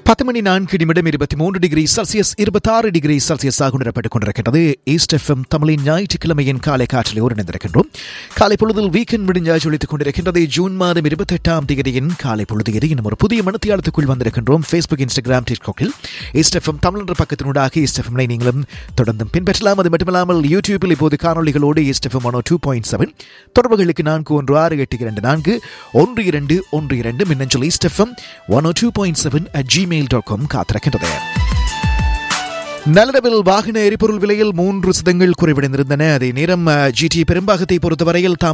பத்து மணி நான்கு நிமிடம் இருபத்தி மூன்று டிகிரி செல்சியஸ் இருபத்தாறு டிகிரி செல்சியஸாக உணரப்பட்டுக் கொண்டிருக்கிறது ஈஸ்ட் எஃப்எம் தமிழின் ஞாயிற்றுக்கிழமையின் காலை காற்றில் இணைந்திருக்கின்றோம் காலை பொழுதில் வீக்கெண்ட் முடிஞ்சாய் ஒழித்துக் கொண்டிருக்கின்றது ஜூன் மாதம் இருபத்தெட்டாம் தேதியின் காலை பொழுது இன்னும் ஒரு புதிய மனத்தியாளத்துக்குள் வந்திருக்கின்றோம் ஃபேஸ்புக் இன்ஸ்டாகிராம் டிக்டாக்கில் ஈஸ்ட் எஃப்எம் தமிழ் என்ற பக்கத்தினூடாக ஈஸ்ட் எஃப்எம்னை நீங்களும் தொடர்ந்து பின்பற்றலாம் அது மட்டுமில்லாமல் யூடியூபில் இப்போது காணொலிகளோடு East FM one two point seven தொடர்புகளுக்கு நான்கு ஒன்று ஆறு எட்டு இரண்டு நான்கு ஒன்று இரண்டு ஒன்று இரண்டு மின்னஞ்சல் East FM one two point seven at Gmail dot com காத்திருக்கின்றது நல்லடவில் வாகன எரிபொருள் விலையில் மூன்று சதங்கள் குறைவடைந்திருந்தன அதே நேரம் ஜிடி பெரும்பாகத்தை பொறுத்தவரையில் தாம்